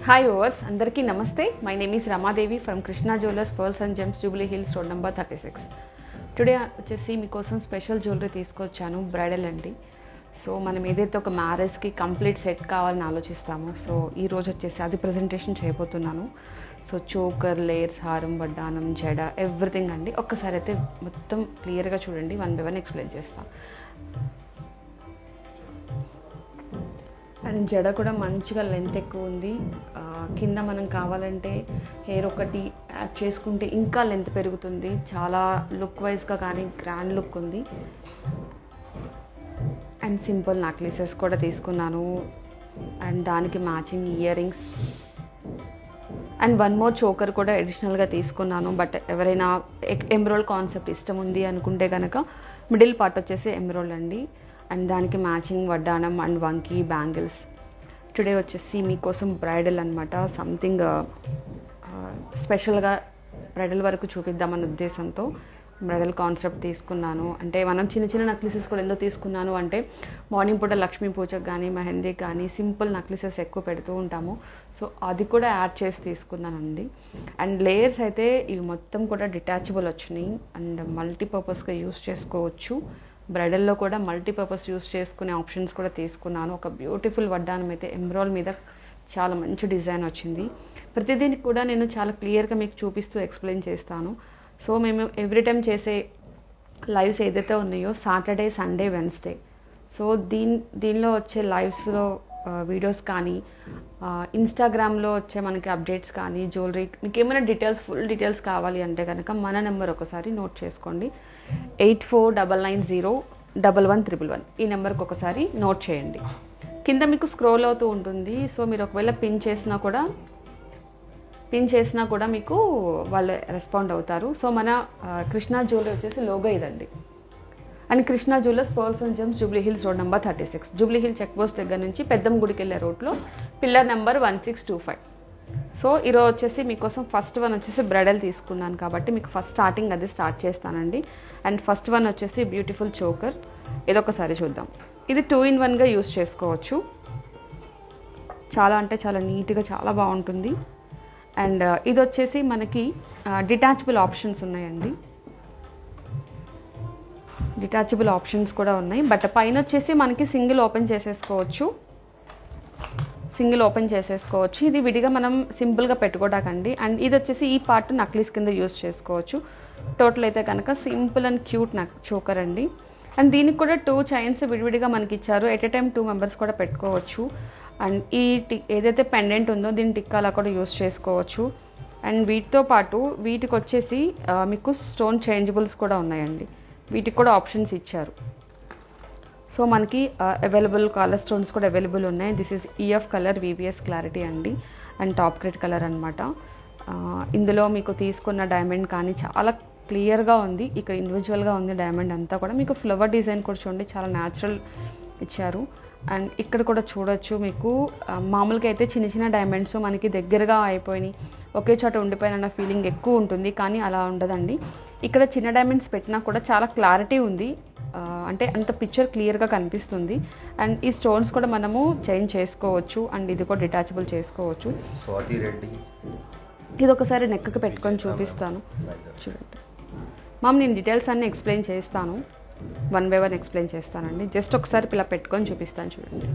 Hi ఓవర్స్ అందరికీ నమస్తే my name is Ramadevi from Krishna jewellers pearls and gems Jubilee Hills road number thirty six today వచ్చేసి మీకోసం స్పెషల్ జ్యువెలరీ తీసుకొచ్చాను బ్రైడల్ అండి సో మనం ఏదైతే ఒక మ్యారేజ్కి కంప్లీట్ సెట్ కావాలని ఆలోచిస్తామో సో ఈ రోజు వచ్చేసి అది ప్రజెంటేషన్ చేయబోతున్నాను సో చోకర్ లేయర్స్ హారం వడ్డానం జడ ఎవ్రీథింగ్ అండి ఒక్కసారి అయితే మొత్తం క్లియర్గా చూడండి వన్ బై వన్ ఎక్స్ప్లెయిన్ చేస్తాను అండ్ జడ కూడా మంచిగా లెంత్ ఎక్కువ ఉంది ఆ, కింద మనం కావాలంటే హెయిర్ ఒకటి యాడ్ చేసుకుంటే ఇంకా లెంత్ పెరుగుతుంది చాలా లుక్ వైజ్గా కానీ గ్రాండ్ లుక్ ఉంది అండ్ సింపుల్ నెక్లెసెస్ కూడా తీసుకున్నాను అండ్ దానికి matching earrings and one more choker కూడా అడిషనల్గా తీసుకున్నాను బట్ ఎవరైనా ఎమ్రోల్ కాన్సెప్ట్ ఇష్టం ఉంది అనుకుంటే కనుక మిడిల్ పార్ట్ వచ్చేసి ఎమ్రోల్ అండి అండ్ దానికి మ్యాచింగ్ వడ్డానం అండ్ వంకీ బ్యాంగిల్స్ టుడే వచ్చేసి మీకోసం బ్రైడల్ అనమాట సంథింగ్ స్పెషల్గా బ్రైడల్ వరకు చూపిద్దామన్న ఉద్దేశంతో బ్రైడల్ కాన్సెప్ట్ తీసుకున్నాను అంటే మనం చిన్న చిన్న నక్లిసెస్ కూడా ఎందుకు తీసుకున్నాను అంటే మార్నింగ్ పూట లక్ష్మీ పూజకు కానీ మెహందీకి కానీ సింపుల్ నక్లిసెస్ ఎక్కువ పెడుతూ ఉంటాము సో అది కూడా యాడ్ చేసి తీసుకున్నానండి అండ్ లేయర్స్ అయితే ఇవి మొత్తం కూడా డిటాచబుల్ వచ్చినాయి అండ్ మల్టీపర్పస్గా యూస్ చేసుకోవచ్చు బ్రైడల్లో కూడా మల్టీపర్పస్ యూస్ చేసుకునే ఆప్షన్స్ కూడా తీసుకున్నాను ఒక బ్యూటిఫుల్ వడ్డానం అయితే ఎమ్రాల్ మీద చాలా మంచి డిజైన్ వచ్చింది ప్రతిదీనికి కూడా నేను చాలా క్లియర్గా మీకు చూపిస్తూ ఎక్స్ప్లెయిన్ చేస్తాను సో మేము ఎవ్రీ టైం చేసే లైవ్స్ ఏదైతే ఉన్నాయో సాటర్డే సండే వెన్స్డే సో దీని దీనిలో వచ్చే లైవ్స్లో వీడియోస్ కానీ ఇన్స్టాగ్రామ్లో వచ్చే మనకి అప్డేట్స్ కానీ జ్యువెలరీ మీకు ఏమైనా డీటెయిల్స్ ఫుల్ డీటెయిల్స్ కావాలి అంటే కనుక మన నెంబర్ ఒకసారి నోట్ చేసుకోండి eight four double nine zero double one triple one ఈ నెంబర్కి ఒకసారి నోట్ చేయండి కింద మీకు స్క్రోల్ అవుతూ ఉంటుంది సో మీరు ఒకవేళ పిన్ చేసినా కూడా పిన్ చేసినా కూడా మీకు వాళ్ళు రెస్పాండ్ అవుతారు సో మన ఆ, కృష్ణా జ్యువెలరీ వచ్చేసి లోగో ఇదండి and Krishna jewellers pearls and gems Jubilee Hills road number thirty six Jubilee Hill check post దగ్గర నుంచి పెద్దం గుడికి వెళ్ళే రోడ్లో pillar number one six two five so ఈరోజు వచ్చేసి మీకోసం ఫస్ట్ వన్ వచ్చేసి బ్రైడల్ తీసుకున్నాను కాబట్టి మీకు ఫస్ట్ స్టార్టింగ్ అది స్టార్ట్ చేస్తానండి అండ్ ఫస్ట్ వన్ వచ్చేసి బ్యూటిఫుల్ చోకర్ ఇదొకసారి చూద్దాం ఇది టూ ఇన్ వన్గా యూస్ చేసుకోవచ్చు చాలా అంటే చాలా నీట్గా చాలా బాగుంటుంది అండ్ ఇది వచ్చేసి మనకి డిటాచబుల్ ఆప్షన్స్ ఉన్నాయండి డిటాచబుల్ ఆప్షన్స్ కూడా ఉన్నాయి బట్ పైన వచ్చేసి మనకి సింగిల్ ఓపెన్ చేసేసుకోవచ్చు సింగిల్ ఓపెన్ చేసేసుకోవచ్చు ఇది విడిగా మనం సింపుల్గా పెట్టుకోవడాకండి అండ్ ఇది వచ్చేసి ఈ పార్ట్ నక్లీస్ కింద యూస్ చేసుకోవచ్చు టోటల్ అయితే కనుక simple and cute neck choker అండి అండ్ దీనికి కూడా టూ చైన్స్ విడివిడిగా మనకి ఇచ్చారు at a time two members కూడా పెట్టుకోవచ్చు అండ్ ఈ టి ఏదైతే పెండెంట్ ఉందో దీని టిక్కాలా కూడా యూస్ చేసుకోవచ్చు అండ్ వీటితో పాటు వీటికి వచ్చేసి ఆ, మీకు స్టోన్ చేంజబుల్స్ కూడా ఉన్నాయండి వీటికి కూడా ఆప్షన్స్ ఇచ్చారు సో మనకి అవైలబుల్ కలర్ స్టోన్స్ కూడా అవైలబుల్ ఉన్నాయి this is E F colour VVS clarity అండి అండ్ టాప్ గ్రేడ్ కలర్ అనమాట ఇందులో మీకు తీసుకున్న డైమండ్ కానీ చాలా క్లియర్గా ఉంది ఇక్కడ ఇండివిజువల్గా ఉంది డైమండ్ అంతా కూడా మీకు ఫ్లవర్ డిజైన్ కూడా చూడండి చాలా న్యాచురల్ ఇచ్చారు అండ్ ఇక్కడ కూడా చూడొచ్చు మీకు ఆ, మామూలుగా అయితే చిన్న చిన్న డైమండ్స్ మనకి దగ్గరగా అయిపోయినాయి ఒకే చోట ఉండిపోయిన ఫీలింగ్ ఎక్కువ ఉంటుంది కానీ అలా ఉండదండి ఇక్కడ చిన్న డైమండ్స్ పెట్టినా కూడా చాలా క్లారిటీ ఉంది ఆ, అంటే అంత పిక్చర్ క్లియర్గా కనిపిస్తుంది అండ్ ఈ స్టోన్స్ కూడా మనము చేంజ్ చేసుకోవచ్చు అండ్ ఇది కూడా డిటాచబుల్ చేసుకోవచ్చు స్వాతి రెడ్డి ఇది ఒకసారి నెక్కి పెట్టుకొని చూపిస్తాను చూడండి మామ్ నేను డీటెయిల్స్ అన్నీ ఎక్స్ప్లెయిన్ చేస్తాను వన్ బై వన్ ఎక్స్ప్లెయిన్ చేస్తానండి జస్ట్ ఒకసారి ఇలా పెట్టుకొని చూపిస్తాను చూడండి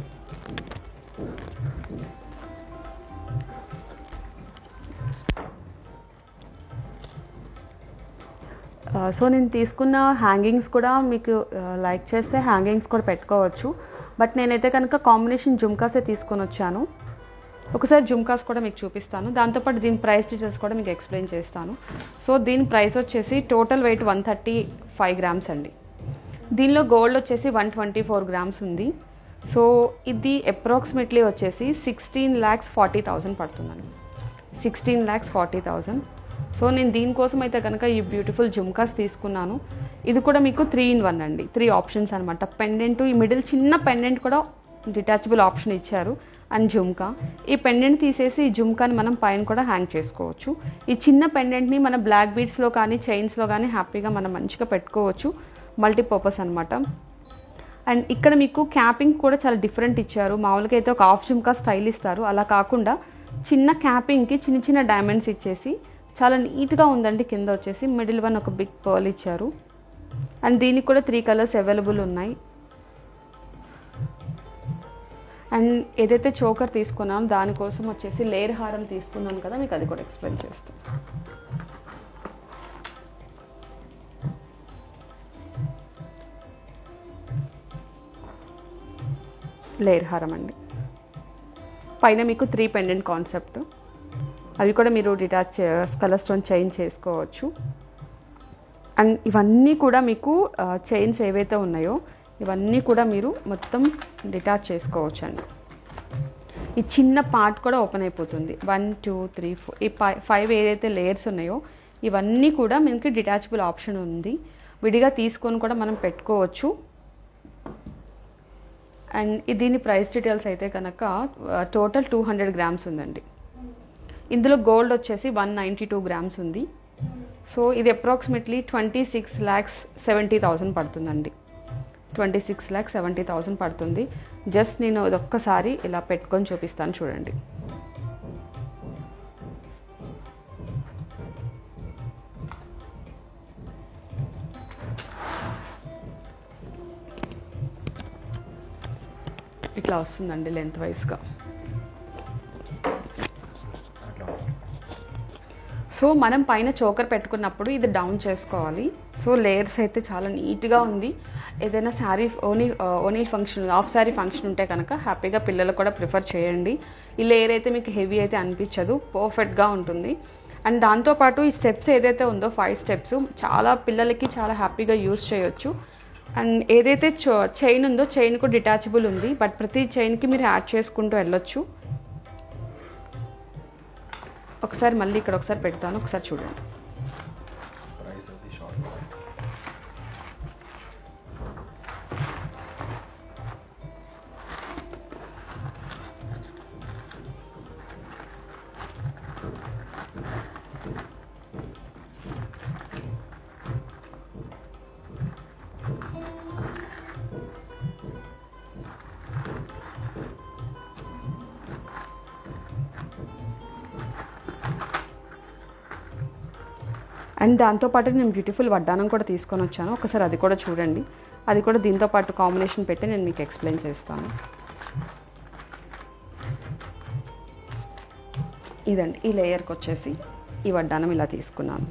ఆ, సో నేను తీసుకున్న హ్యాంగింగ్స్ కూడా మీకు ఆ, లైక్ చేస్తే హ్యాంగింగ్స్ కూడా పెట్టుకోవచ్చు బట్ నేనైతే కనుక కాంబినేషన్ జుమ్కాసే తీసుకొని వచ్చాను ఒకసారి జుమ్కాస్ కూడా మీకు చూపిస్తాను దాంతోపాటు దీని ప్రైస్ డీటెయిల్స్ కూడా మీకు ఎక్స్ప్లెయిన్ చేస్తాను సో దీని ప్రైస్ వచ్చేసి total weight one thirty five grams అండి దీనిలో గోల్డ్ వచ్చేసి వన్ ట్వంటీ ఫోర్ గ్రామ్స్ ఉంది సో ఇది అప్రాక్సిమేట్లీ వచ్చేసి సిక్స్టీన్ ల్యాక్స్ ఫార్టీ థౌజండ్ పడుతుందండి sixteen lakhs forty thousand so నేను దీనికోసం అయితే కనుక ఈ బ్యూటిఫుల్ జుమ్కాస్ తీసుకున్నాను ఇది కూడా మీకు త్రీ ఇన్ వన్ అండి త్రీ ఆప్షన్స్ అనమాట పెండెంట్ ఈ మిడిల్ చిన్న పెండెంట్ కూడా డిటాచబుల్ ఆప్షన్ ఇచ్చారు అండ్ జుమ్కా ఈ పెండెంట్ తీసేసి ఈ జుమ్కాని మనం పైన కూడా హ్యాంగ్ చేసుకోవచ్చు ఈ చిన్న పెండెంట్ని మన బ్లాక్ బీడ్స్లో కానీ చైన్స్లో కానీ హ్యాపీగా మనం మంచిగా పెట్టుకోవచ్చు మల్టీపర్పస్ అనమాట అండ్ ఇక్కడ మీకు క్యాపింగ్ కూడా చాలా డిఫరెంట్ ఇచ్చారు మామూలుగా అయితే ఒక హాఫ్ జుమ్కా స్టైల్ ఇస్తారు అలా కాకుండా చిన్న క్యాపింగ్కి చిన్న చిన్న డైమండ్స్ ఇచ్చేసి చాలా నీట్గా ఉందండి కింద వచ్చేసి మిడిల్ వన్ ఒక బిగ్ పర్ల్ ఇచ్చారు అండ్ దీనికి కూడా త్రీ కలర్స్ అవైలబుల్ ఉన్నాయి అండ్ ఏదైతే చోకర్ తీసుకున్నానో దానికోసం వచ్చేసి లేయర్ హారం తీసుకున్నాను కదా మీకు అది కూడా ఎక్స్ప్లెయిన్ చేస్తాను లేయర్ హారం అండి పైన మీకు త్రీ పెండెంట్ కాన్సెప్ట్ అవి కూడా మీరు డిటాచ్ కలర్ స్టోన్ చైన్ చేసుకోవచ్చు అండ్ ఇవన్నీ కూడా మీకు చైన్స్ ఏవైతే ఉన్నాయో ఇవన్నీ కూడా మీరు మొత్తం డిటాచ్ చేసుకోవచ్చు అండి ఈ చిన్న పార్ట్ కూడా ఓపెన్ అయిపోతుంది వన్ టూ త్రీ ఫోర్ ఈ ఫైవ్ ఏదైతే లేయర్స్ ఉన్నాయో ఇవన్నీ కూడా మనకి డిటాచబుల్ ఆప్షన్ ఉంది విడిగా తీసుకొని కూడా మనం పెట్టుకోవచ్చు అండ్ ఈ దీని ప్రైస్ డీటెయిల్స్ అయితే కనుక టోటల్ టూ హండ్రెడ్ గ్రామ్స్ ఉందండి ఇందులో గోల్డ్ వచ్చేసి వన్ నైంటీ టూ గ్రామ్స్ ఉంది సో ఇది approximately twenty six lakhs seventy thousand పడుతుందండి twenty six lakhs seventy thousand పడుతుంది జస్ట్ నేను ఇది ఒక్కసారి ఇలా పెట్టుకొని చూపిస్తాను చూడండి ఇట్లా వస్తుందండి లెంత్ వైజ్గా అట్లా సో మనం పైన చోకర్ పెట్టుకున్నప్పుడు ఇది డౌన్ చేసుకోవాలి సో లేయర్స్ అయితే చాలా నీట్గా ఉంది ఏదైనా శారీ ఓనీ ఓనీ ఫంక్షన్ హాఫ్ శారీ ఫంక్షన్ ఉంటే కనుక హ్యాపీగా పిల్లలు కూడా ప్రిఫర్ చేయండి ఈ లేయర్ అయితే మీకు హెవీ అయితే అనిపించదు పర్ఫెక్ట్గా ఉంటుంది అండ్ దాంతోపాటు ఈ స్టెప్స్ ఏదైతే ఉందో ఫైవ్ స్టెప్స్ చాలా పిల్లలకి చాలా హ్యాపీగా యూస్ చేయొచ్చు అండ్ ఏదైతే చైన్ ఉందో చైన్ కూడా డిటాచబుల్ ఉంది బట్ ప్రతి చైన్కి మీరు యాడ్ చేసుకుంటూ వెళ్ళొచ్చు ఒకసారి మళ్ళీ ఇక్కడ ఒకసారి పెడతాను ఒకసారి చూడండి price of the short price and దాంతోపాటు నేను బ్యూటిఫుల్ వడ్డానం కూడా తీసుకొని వచ్చాను ఒకసారి అది కూడా చూడండి అది కూడా దీంతో పాటు కాంబినేషన్ పెట్టి నేను మీకు ఎక్స్ప్లెయిన్ చేస్తాను ఇదండి ఈ లేయర్కి వచ్చేసి ఈ వడ్డానం ఇలా తీసుకున్నాను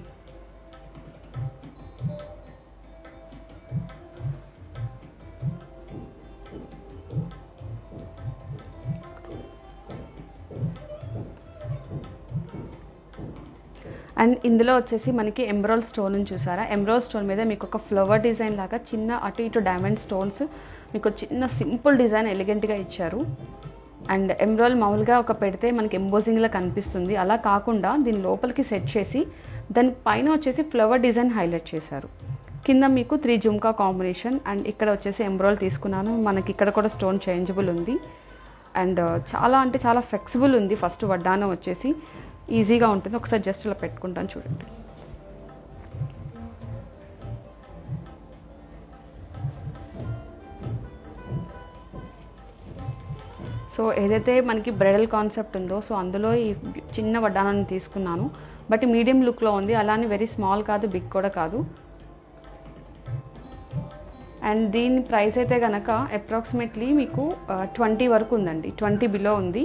అండ్ ఇందులో వచ్చేసి మనకి ఎంబ్రాల్ స్టోన్ చూసారా ఎంబ్రాల్ స్టోన్ మీద మీకు ఒక ఫ్లవర్ డిజైన్ లాగా చిన్న అటు ఇటు డైమండ్ స్టోన్స్ మీకు చిన్న సింపుల్ డిజైన్ ఎలిగెంట్గా ఇచ్చారు అండ్ ఎంబ్రాల్ మామూలుగా ఒక పెడితే మనకి ఎంబోజింగ్లా కనిపిస్తుంది అలా కాకుండా దీని లోపలికి సెట్ చేసి దాని పైన వచ్చేసి ఫ్లవర్ డిజైన్ హైలైట్ చేశారు కింద మీకు త్రీ జుమ్కా కాంబినేషన్ అండ్ ఇక్కడ వచ్చేసి ఎంబ్రాయిల్ తీసుకున్నాను మనకి ఇక్కడ కూడా స్టోన్ చేంజబుల్ ఉంది అండ్ చాలా అంటే చాలా ఫ్లెక్సిబుల్ ఉంది ఫస్ట్ వడ్డానం వచ్చేసి ఈజీగా ఉంటుంది ఒకసారి జస్ట్ ఇలా పెట్టుకుంటాను చూడండి సో ఏదైతే మనకి బ్రైడల్ కాన్సెప్ట్ ఉందో సో అందులో ఈ చిన్న వడ్డానాన్ని తీసుకున్నాను బట్ మీడియం లుక్లో ఉంది అలానే వెరీ స్మాల్ కాదు బిగ్ కూడా కాదు అండ్ దీని ప్రైస్ అయితే కనుక అప్రాక్సిమేట్లీ మీకు ట్వంటీ వరకు ఉందండి ట్వంటీ బిలో ఉంది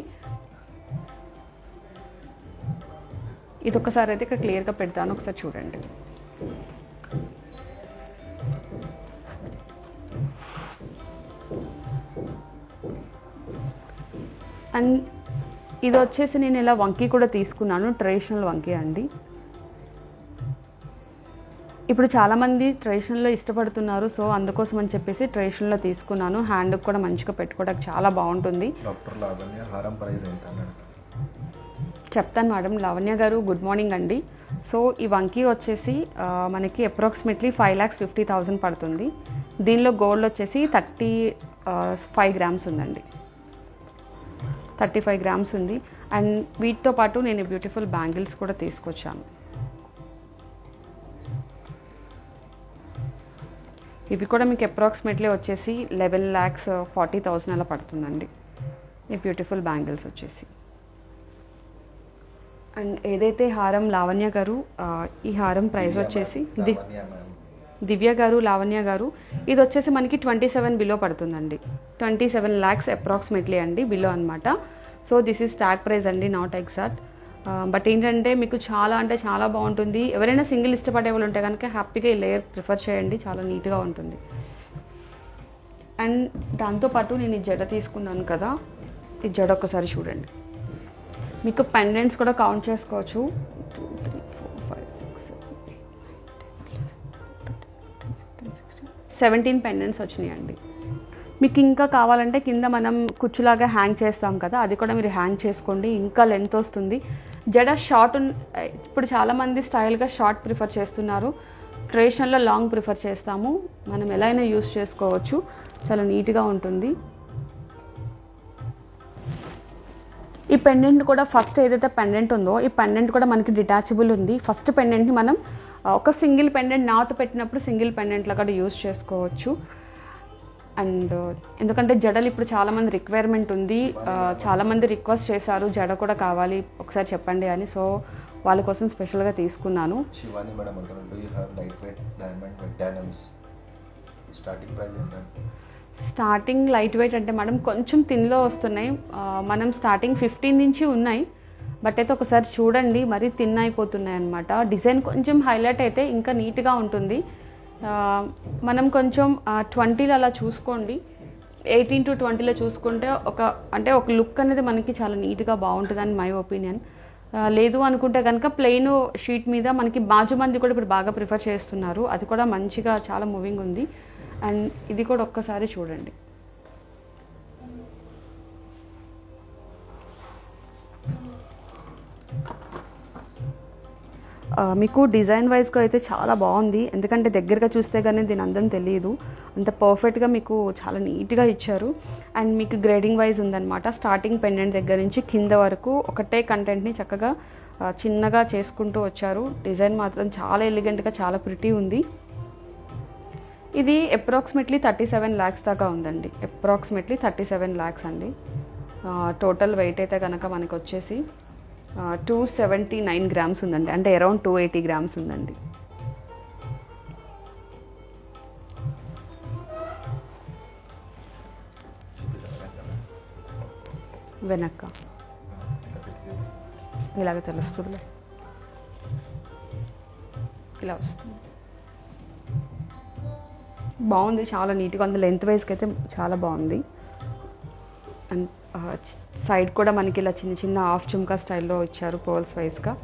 ఇది ఒకసారి అయితే ఇక్కడ క్లియర్గా పెడతాను ఒకసారి చూడండి అండ్ ఇది వచ్చేసి నేను ఇలా వంకీ కూడా తీసుకున్నాను ట్రెడిషనల్ వంకీ అండి ఇప్పుడు చాలామంది ట్రెడిషనల్లో ఇష్టపడుతున్నారు సో అందుకోసం అని చెప్పేసి ట్రెడిషనల్లో తీసుకున్నాను హ్యాండ్ కూడా మంచిగా పెట్టుకోవడానికి చాలా బాగుంటుంది డాక్టర్ లావణ్య హారం ప్రైస్ ఎంత అని అడుగుతాను చెప్తాను మేడం లావణ్య గారు గుడ్ మార్నింగ్ అండి సో ఈ వంకీ వచ్చేసి ఆ, మనకి approximately five lakhs fifty thousand పడుతుంది దీనిలో గోల్డ్ వచ్చేసి థర్టీ ఫైవ్ గ్రామ్స్ ఉందండి థర్టీ ఫైవ్ గ్రామ్స్ ఉంది అండ్ వీటితో పాటు నేను బ్యూటిఫుల్ బ్యాంగిల్స్ కూడా తీసుకొచ్చాను ఇవి కూడా మీకు అప్రాక్సిమేట్లీ వచ్చేసి లెవెన్ ల్యాక్స్ ఫార్టీ థౌసండ్ అలా పడుతుందండి ఈ బ్యూటిఫుల్ బ్యాంగిల్స్ వచ్చేసి అండ్ ఏదైతే హారం లావణ్య గారు ఆ, ఈ హారం ప్రైస్ వచ్చేసి ది లావణ్య మ్యామ్ దివ్య గారు లావణ్య గారు ఇది వచ్చేసి మనకి ట్వంటీ సెవెన్ బిలో పడుతుందండి ట్వంటీ సెవెన్ ల్యాక్స్ అప్రాక్సిమేట్లీ అండి బిలో అనమాట so this is tag price అండి నాట్ ఎగ్జాక్ట్ బట్ ఏంటంటే మీకు చాలా అంటే చాలా బాగుంటుంది ఎవరైనా సింగిల్ ఇష్టపడే వాళ్ళు ఉంటే కనుక హ్యాపీగా ఈ లేయర్ ప్రిఫర్ చేయండి చాలా నీట్గా ఉంటుంది అండ్ దాంతోపాటు నేను ఈ జడ తీసుకున్నాను కదా ఈ జడ ఒక్కసారి చూడండి మీకు పెండెంట్స్ కూడా కౌంట్ చేసుకోవచ్చు two three four five six seventeen pendants వచ్చినాయండి మీకు ఇంకా కావాలంటే కింద మనం కుచ్చులాగా హ్యాంగ్ చేస్తాం కదా అది కూడా మీరు హ్యాంగ్ చేసుకోండి ఇంకా లెంత్ వస్తుంది జడ షార్ట్ ఉన్- ఇప్పుడు చాలామంది స్టైల్గా షార్ట్ ప్రిఫర్ చేస్తున్నారు ట్రెడిషనల్లో లాంగ్ ప్రిఫర్ చేస్తాము మనం ఎలా అయినా యూస్ చేసుకోవచ్చు చాలా నీట్గా ఉంటుంది ఈ పెండెంట్ కూడా ఫస్ట్ ఏదైతే పెండెంట్ ఉందో ఈ పెండెంట్ కూడా మనకి డిటాచబుల్ ఉంది ఫస్ట్ పెండెంట్ని మనం ఆ, ఒక సింగిల్ పెండెంట్ నాటు పెట్టినప్పుడు సింగిల్ పెండెంట్లో కూడా యూస్ చేసుకోవచ్చు అండ్ ఎందుకంటే జడలు ఇప్పుడు చాలామంది రిక్వైర్మెంట్ ఉంది ఆ, చాలామంది రిక్వెస్ట్ చేశారు జడ కూడా కావాలి ఒకసారి చెప్పండి అని సో వాళ్ళ కోసం స్పెషల్గా తీసుకున్నాను శివాని మేడం అంటున్నారు do you have light weight diamond with diamonds starting price ఎంత స్టార్టింగ్ లైట్ వెయిట్ అంటే మేడం కొంచెం తిన్లో వస్తున్నాయి ఆ, మనం స్టార్టింగ్ ఫిఫ్టీన్ నుంచి ఉన్నాయి బట్ అయితే ఒకసారి చూడండి మరీ తిన్ అయిపోతున్నాయి అనమాట డిజైన్ కొంచెం హైలైట్ అయితే ఇంకా నీట్గా ఉంటుంది ఆ, మనం కొంచెం ట్వంటీలో అలా చూసుకోండి ఎయిటీన్ టు ట్వంటీలో చూసుకుంటే ఒక అంటే ఒక లుక్ అనేది మనకి చాలా నీట్గా బాగుంటుంది అని మై ఒపీనియన్ లేదు అనుకుంటే కనుక ప్లెయిన్ షీట్ మీద మనకి బాజు మంది కూడా ఇప్పుడు బాగా ప్రిఫర్ చేస్తున్నారు అది కూడా మంచిగా చాలా మూవింగ్ ఉంది అండ్ ఇది కూడా ఒక్కసారి చూడండి ఆ, మీకు డిజైన్ వైజ్గా అయితే చాలా బాగుంది ఎందుకంటే దగ్గరగా చూస్తే కానీ దీని అందం తెలియదు అంత పర్ఫెక్ట్గా మీకు చాలా నీట్గా ఇచ్చారు అండ్ మీకు గ్రేడింగ్ వైజ్ ఉందన్నమాట స్టార్టింగ్ పెండెంట్ దగ్గర నుంచి కింద వరకు ఒకటే కంటెంట్ని చక్కగా ఆ, చిన్నగా చేసుకుంటూ వచ్చారు డిజైన్ మాత్రం చాలా ఎలిగెంట్గా చాలా ప్రిటీ ఉంది ఇది అప్రాక్సిమేట్లీ థర్టీ సెవెన్ ల్యాక్స్ దాకా ఉందండి అప్రాక్సిమేట్లీ థర్టీ సెవెన్ ల్యాక్స్ అండి టోటల్ వెయిట్ అయితే కనుక మనకు వచ్చేసి టూ సెవెంటీ నైన్ గ్రామ్స్ ఉందండి అంటే అరౌండ్ టూ ఎయిటీ గ్రామ్స్ ఉందండి చూపిస్తాను వెనక్క ఇలాగ తెలుస్తుందిలే ఇలా వస్తుంది బాగుంది చాలా నీట్గా ఉంది లెంత్ వైజ్కి అయితే చాలా బాగుంది అండ్ సైడ్ కూడా మనకి ఇలా చిన్న చిన్న హాఫ్ చుమ్కా స్టైల్లో ఇచ్చారు పర్ల్స్ వైజ్గా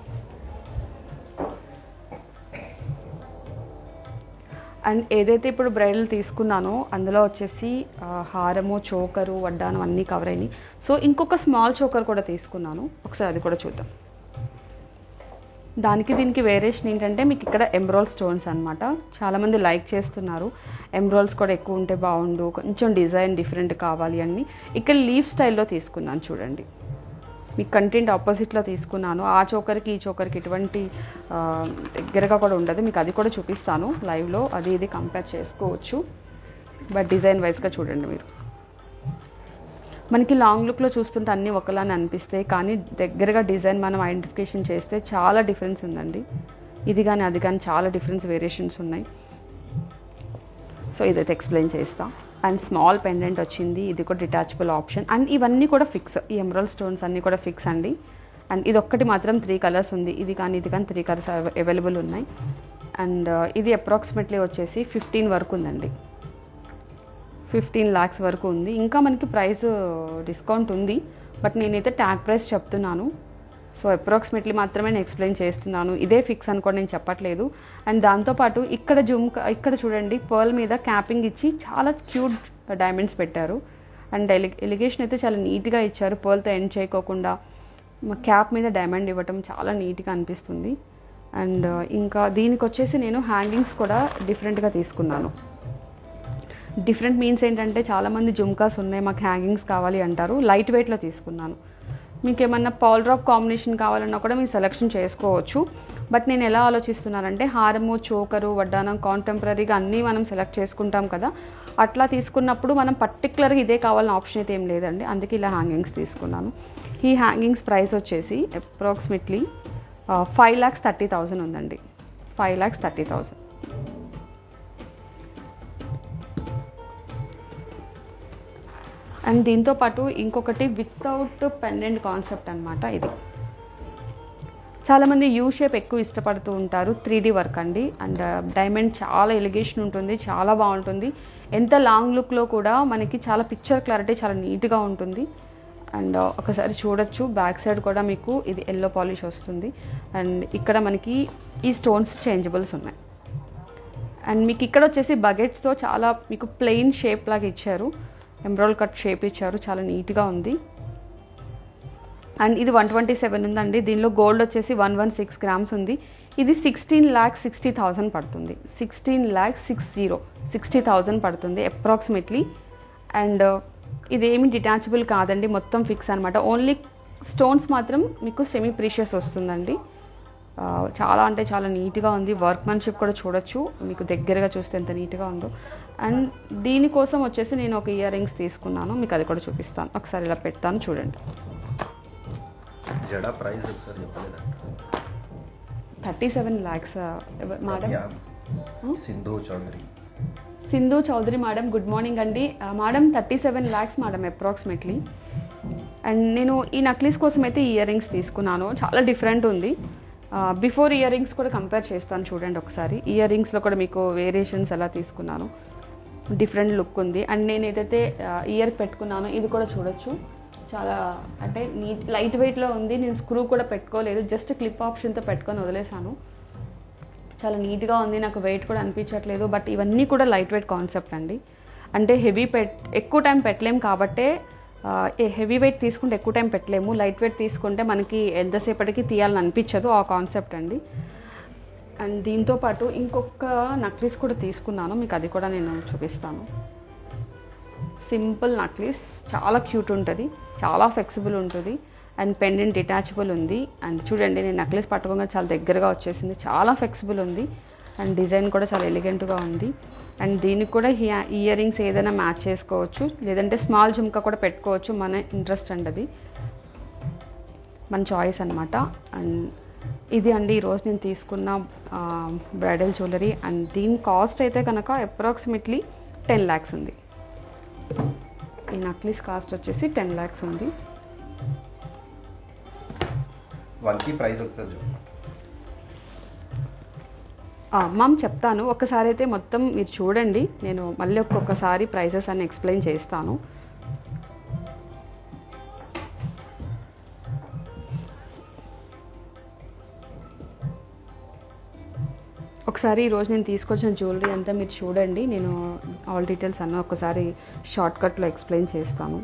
అండ్ ఏదైతే ఇప్పుడు బ్రైడల్ తీసుకున్నానో అందులో వచ్చేసి ఆ, హారము చోకరు వడ్డానం అన్నీ కవర్ అయినాయి సో ఇంకొక స్మాల్ చోకర్ కూడా తీసుకున్నాను ఒకసారి అది కూడా చూద్దాం దానికి దీనికి వేరియేషన్ ఏంటంటే మీకు ఇక్కడ ఎంబ్రాల్ స్టోన్స్ అనమాట చాలామంది లైక్ చేస్తున్నారు ఎంబ్రాల్స్ కూడా ఎక్కువ ఉంటే బాగుండు కొంచెం డిజైన్ డిఫరెంట్ కావాలి అని ఇక్కడ లీఫ్ స్టైల్లో తీసుకున్నాను చూడండి మీకు కంటెంట్ ఆపోజిట్లో తీసుకున్నాను ఆ చోకర్కి ఈ చోకర్కి ఎటువంటి ఆ, దగ్గరగా కూడా ఉండదు మీకు అది కూడా చూపిస్తాను లైవ్లో అది ఇది కంపేర్ చేసుకోవచ్చు బట్ డిజైన్ వైజ్గా చూడండి మీరు మనకి లాంగ్ లుక్లో చూస్తుంటే అన్నీ ఒకలానే అనిపిస్తాయి కానీ దగ్గరగా డిజైన్ మనం ఐడెంటిఫికేషన్ చేస్తే చాలా డిఫరెన్స్ ఉందండి ఇది కానీ అది కానీ చాలా డిఫరెన్స్ వేరియేషన్స్ ఉన్నాయి సో ఇదైతే ఎక్స్ప్లెయిన్ చేస్తా అండ్ స్మాల్ పెండెంట్ వచ్చింది ఇది కూడా డిటాచబుల్ ఆప్షన్ అండ్ ఇవన్నీ కూడా ఫిక్స్ ఈ ఎమరల్ స్టోన్స్ అన్నీ కూడా ఫిక్స్ అండి అండ్ ఇది ఒక్కటి మాత్రం త్రీ కలర్స్ ఉంది ఇది కానీ ఇది కానీ త్రీ కలర్స్ అవైలబుల్ ఉన్నాయి అండ్ ఇది అప్రాక్సిమేట్లీ వచ్చేసి ఫిఫ్టీన్ వరకు ఉందండి ఫిఫ్టీన్ ల్యాక్స్ వరకు ఉంది ఇంకా మనకి ప్రైస్ డిస్కౌంట్ ఉంది బట్ నేనైతే ట్యాగ్ ప్రైస్ చెప్తున్నాను సో అప్రాక్సిమేట్లీ మాత్రమే నేను ఎక్స్ప్లెయిన్ చేస్తున్నాను ఇదే ఫిక్స్ అని కూడా నేను చెప్పట్లేదు అండ్ దాంతోపాటు ఇక్కడ జూమ్ ఇక్కడ చూడండి పర్ల్ మీద క్యాపింగ్ ఇచ్చి చాలా క్యూట్ డైమండ్స్ పెట్టారు అండ్ ఎలి ఎలిగేషన్ అయితే చాలా నీట్గా ఇచ్చారు పర్ల్తో ఎండ్ చేయకోకుండా మా క్యాప్ మీద డైమండ్ ఇవ్వటం చాలా నీట్గా అనిపిస్తుంది అండ్ ఇంకా దీనికి వచ్చేసి నేను హ్యాంగింగ్స్ కూడా డిఫరెంట్గా తీసుకున్నాను డిఫరెంట్ మీన్స్ ఏంటంటే చాలామంది జుమ్కాస్ ఉన్నాయి మాకు హ్యాంగింగ్స్ కావాలి అంటారు లైట్ వెయిట్లో తీసుకున్నాను మీకు ఏమన్నా పాల్ డ్రాప్ కాంబినేషన్ కావాలన్నా కూడా మీరు సెలెక్షన్ చేసుకోవచ్చు బట్ నేను ఎలా ఆలోచిస్తున్నానంటే హారము చోకరు వడ్డానం కాంటెంపరీగా అన్నీ మనం సెలెక్ట్ చేసుకుంటాం కదా అట్లా తీసుకున్నప్పుడు మనం పర్టికులర్గా ఇదే కావాలన్న ఆప్షన్ అయితే ఏం లేదండి అందుకే ఇలా హ్యాంగింగ్స్ తీసుకున్నాను ఈ హ్యాంగింగ్స్ ప్రైస్ వచ్చేసి approximately five lakhs thirty thousand ఉందండి five lakhs thirty thousand and దీంతో పాటు ఇంకొకటి వితౌట్ పెండెంట్ కాన్సెప్ట్ అనమాట ఇది చాలామంది యూ షేప్ ఎక్కువ ఇష్టపడుతూ ఉంటారు త్రీ డీ వర్క్ అండి అండ్ డైమండ్ చాలా ఎలిగేషన్ ఉంటుంది చాలా బాగుంటుంది ఎంత లాంగ్ లుక్లో కూడా మనకి చాలా పిక్చర్ క్లారిటీ చాలా నీట్గా ఉంటుంది అండ్ ఒకసారి చూడొచ్చు బ్యాక్ సైడ్ కూడా మీకు ఇది ఎల్లో పాలిష్ వస్తుంది అండ్ ఇక్కడ మనకి ఈ స్టోన్స్ చేంజబుల్స్ ఉన్నాయి అండ్ మీకు ఇక్కడ వచ్చేసి బకెట్స్తో చాలా మీకు ప్లెయిన్ షేప్ లాగా ఇచ్చారు ఎంబ్రాయిడ్ కట్ షేప్ ఇచ్చారు చాలా నీట్గా ఉంది అండ్ ఇది వన్ ట్వంటీ సెవెన్ ఉందండి దీనిలో గోల్డ్ వచ్చేసి వన్ వన్ సిక్స్ గ్రామ్స్ ఉంది ఇది సిక్స్టీన్ ల్యాక్స్ సిక్స్టీ థౌజండ్ పడుతుంది sixteen lakhs six zero sixty thousand పడుతుంది అప్రాక్సిమేట్లీ అండ్ ఇదేమి డిటాచబుల్ కాదండి మొత్తం ఫిక్స్ అనమాట ఓన్లీ స్టోన్స్ మాత్రం మీకు సెమీ ప్రీషియస్ వస్తుందండి ఆ, చాలా అంటే చాలా నీట్గా ఉంది వర్క్మెన్షిప్ కూడా చూడొచ్చు మీకు దగ్గరగా చూస్తే ఎంత నీట్గా ఉందో అండ్ దీనికోసం వచ్చేసి నేను ఒక ఇయర్ రింగ్స్ తీసుకున్నాను మీకు అది కూడా చూపిస్తాను ఒకసారి ఇలా పెడతాను చూడండి జడా ప్రైస్ ఒకసారి చెప్పలేదంట thirty seven lakhs madam yeah. Sindhu Chowdary Sindhu Chowdary madam good morning అండి ఆ, madam thirty seven lakhs madam approximately and నేను ఈ నక్లీస్ కోసం అయితే ఇయర్ రింగ్స్ తీసుకున్నాను చాలా డిఫరెంట్ ఉంది బిఫోర్ ఇయర్ రింగ్స్ కూడా కంపేర్ చేస్తాను చూడండి ఒకసారి ఇయర్ రింగ్స్లో కూడా మీకు వేరియేషన్స్ ఎలా తీసుకున్నాను డిఫరెంట్ లుక్ ఉంది అండ్ నేను ఏదైతే ఇయర్ పెట్టుకున్నానో ఇది కూడా చూడొచ్చు చాలా అంటే నీట్ లైట్ వెయిట్లో ఉంది నేను స్క్రూ కూడా పెట్టుకోలేదు జస్ట్ క్లిప్ ఆప్షన్తో పెట్టుకొని వదిలేసాను చాలా నీట్గా ఉంది నాకు వెయిట్ కూడా అనిపించట్లేదు బట్ ఇవన్నీ కూడా లైట్ వెయిట్ కాన్సెప్ట్ అండి అంటే హెవీ పెట్ ఎక్కువ టైం పెట్టలేము కాబట్టే హెవీ వెయిట్ తీసుకుంటే ఎక్కువ టైం పెట్టలేము లైట్ వెయిట్ తీసుకుంటే మనకి ఎంతసేపటికి తీయాలని అనిపించదు ఆ కాన్సెప్ట్ అండి అండ్ దీంతో పాటు ఇంకొక నక్లీస్ కూడా తీసుకున్నాను మీకు అది కూడా నేను చూపిస్తాను సింపుల్ నక్లీస్ చాలా క్యూట్ ఉంటుంది చాలా ఫ్లెక్సిబుల్ ఉంటుంది అండ్ పెండెంట్ డిటాచబుల్ ఉంది అండ్ చూడండి నేను నక్లీస్ పట్టుకోగా చాలా దగ్గరగా వచ్చేసింది చాలా ఫ్లెక్సిబుల్ ఉంది అండ్ డిజైన్ కూడా చాలా ఎలిగెంట్గా ఉంది అండ్ దీనికి కూడా ఇయర్ రింగ్స్ ఏదైనా మ్యాచ్ చేసుకోవచ్చు లేదంటే స్మాల్ జుమ్కా కూడా పెట్టుకోవచ్చు మన ఇంట్రెస్ట్ అండి అది మన చాయిస్ అనమాట అండ్ ఇది అండి ఈరోజు నేను తీసుకున్న బ్రైడల్ జ్యువెలరీ అండ్ దీని కాస్ట్ అయితే కనుక అప్రాక్సిమేట్లీ టెన్ ల్యాక్స్ ఉంది ఈ నక్లీస్ కాస్ట్ వచ్చేసి టెన్ ల్యాక్స్ ఉంది వన్కి ప్రైస్ ఒకసారి చెప్పు మ్యామ్ చెప్తాను ఒక్కసారి అయితే మొత్తం మీరు చూడండి నేను మళ్ళీ ఒక్కొక్కసారి ప్రైసెస్ అన్ని ఎక్స్ప్లెయిన్ చేస్తాను ఒకసారి ఈరోజు నేను తీసుకొచ్చిన జ్యువెలరీ అంతా మీరు చూడండి నేను ఆల్ డీటెయిల్స్ అన్న ఒకసారి షార్ట్ కట్లో ఎక్స్ప్లెయిన్ చేస్తాను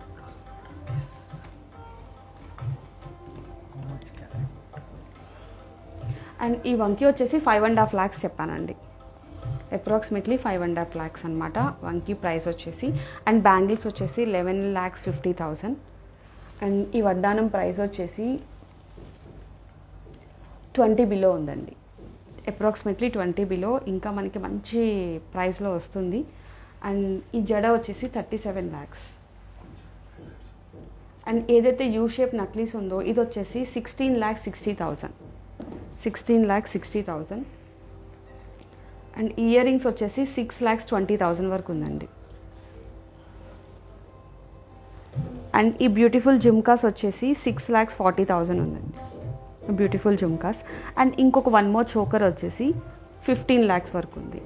అండ్ ఈ వంకి వచ్చేసి ఫైవ్ అండ్ హాఫ్ ల్యాక్స్ చెప్పానండి approximately five and half lakhs అనమాట వంకి ప్రైస్ వచ్చేసి అండ్ బ్యాంగిల్స్ వచ్చేసి eleven lakhs fifty thousand and ఈ వడ్డానం ప్రైస్ వచ్చేసి ట్వంటీ బిలో ఉందండి అప్రాక్సిమేట్లీ ట్వంటీ బిలో ఇంకా మనకి మంచి ప్రైస్లో వస్తుంది అండ్ ఈ జడ వచ్చేసి థర్టీ సెవెన్ ల్యాక్స్ అండ్ ఏదైతే యూ షేప్ నక్లీస్ ఉందో ఇది వచ్చేసి sixteen lakhs sixty thousand sixteen lakhs sixty thousand and ear rings వచ్చేసి సిక్స్ ల్యాక్స్ ట్వంటీ థౌజండ్ వరకు ఉందండి అండ్ ఈ బ్యూటిఫుల్ జుమ్కాస్ వచ్చేసి సిక్స్ ల్యాక్స్ ఫార్టీ థౌజండ్ ఉందండి బ్యూటిఫుల్ జుమ్కాస్ అండ్ ఇంకొక వన్ మోర్ చోకర్ వచ్చేసి ఫిఫ్టీన్ ల్యాక్స్ వరకు ఉంది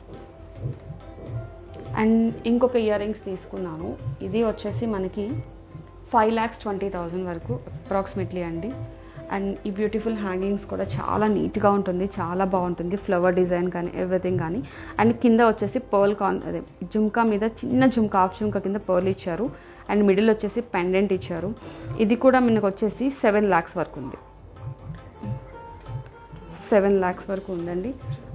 అండ్ ఇంకొక ఇయర్ రింగ్స్ తీసుకున్నాను ఇది వచ్చేసి మనకి ఫైవ్ ల్యాక్స్ ట్వంటీ థౌజండ్ వరకు అప్రాక్సిమేట్లీ అండి అండ్ ఈ బ్యూటిఫుల్ హ్యాంగింగ్స్ కూడా చాలా నీట్గా ఉంటుంది చాలా బాగుంటుంది ఫ్లవర్ డిజైన్ కానీ ఎవ్రీథింగ్ కానీ అండ్ కింద వచ్చేసి పర్ల్ కాన్ అదే జుమ్కా మీద చిన్న జుమ్కా హాఫ్ జుమ్కా కింద పర్ల్ ఇచ్చారు అండ్ మిడిల్ వచ్చేసి పెండెంట్ ఇచ్చారు ఇది కూడా మనకు వచ్చేసి సెవెన్ ల్యాక్స్ వరకు ఉంది సెవెన్ ల్యాక్స్ వరకు ఉందండి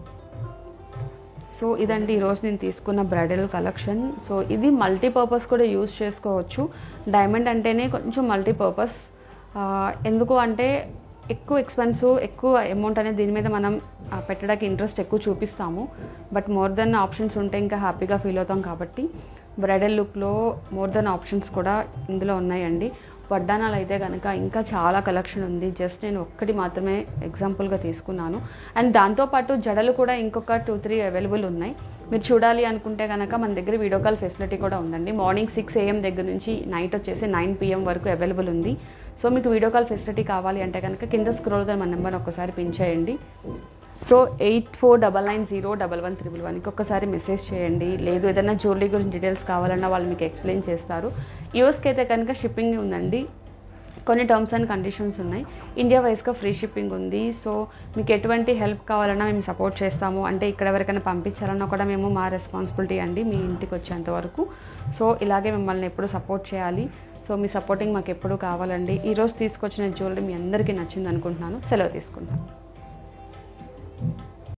సో ఇదండి ఈరోజు నేను తీసుకున్న బ్రైడల్ కలెక్షన్ సో ఇది మల్టీపర్పస్ కూడా యూజ్ చేసుకోవచ్చు డైమండ్ అంటేనే కొంచెం మల్టీపర్పస్ ఎందుకు అంటే ఎక్కువ ఎక్స్పెన్సివ్ ఎక్కువ అమౌంట్ అనేది దీని మీద మనం ఆ, పెట్టడానికి ఇంట్రెస్ట్ ఎక్కువ చూపిస్తాము బట్ మోర్ దెన్ ఆప్షన్స్ ఉంటే ఇంకా హ్యాపీగా ఫీల్ అవుతాం కాబట్టి బ్రైడల్ లుక్లో మోర్ దెన్ ఆప్షన్స్ కూడా ఇందులో ఉన్నాయండి వడ్డానాలు అయితే కనుక ఇంకా చాలా కలెక్షన్ ఉంది జస్ట్ నేను ఒక్కటి మాత్రమే ఎగ్జాంపుల్గా తీసుకున్నాను అండ్ దాంతోపాటు జడలు కూడా ఇంకొక టూ త్రీ అవైలబుల్ ఉన్నాయి మీరు చూడాలి అనుకుంటే కనుక మన దగ్గర వీడియో కాల్ ఫెసిలిటీ కూడా ఉందండి మార్నింగ్ సిక్స్ ఏఎం దగ్గర నుంచి నైట్ వచ్చేసి నైన్ పిఎం వరకు అవైలబుల్ ఉంది సో మీకు వీడియో కాల్ ఫెసిలిటీ కావాలి అంటే కనుక కింద స్క్రోల్ మన నెంబర్ ఒకసారి పిన్ చేయండి so eight four double nine zero double one triple వన్కి ఒక్కసారి మెసేజ్ చేయండి లేదు ఏదైనా జ్యువెలరీ గురించి డీటెయిల్స్ కావాలన్నా వాళ్ళు మీకు ఎక్స్ప్లెయిన్ చేస్తారు యూఎస్కి అయితే కనుక షిప్పింగ్ ఉందండి కొన్ని టర్మ్స్ అండ్ కండిషన్స్ ఉన్నాయి ఇండియా వైస్గా ఫ్రీ షిప్పింగ్ ఉంది సో మీకు ఎటువంటి హెల్ప్ కావాలన్నా మేము సపోర్ట్ చేస్తాము అంటే ఇక్కడ ఎవరికైనా పంపించాలన్నా కూడా మేము మా రెస్పాన్సిబిలిటీ అండి మీ ఇంటికి వచ్చేంత వరకు సో ఇలాగే మిమ్మల్ని ఎప్పుడు సపోర్ట్ చేయాలి సో మీ సపోర్టింగ్ మాకు ఎప్పుడు కావాలండి ఈరోజు తీసుకొచ్చిన జ్యువెలరీ మీ అందరికీ నచ్చింది అనుకుంటున్నాను సెలవు తీసుకుంటాను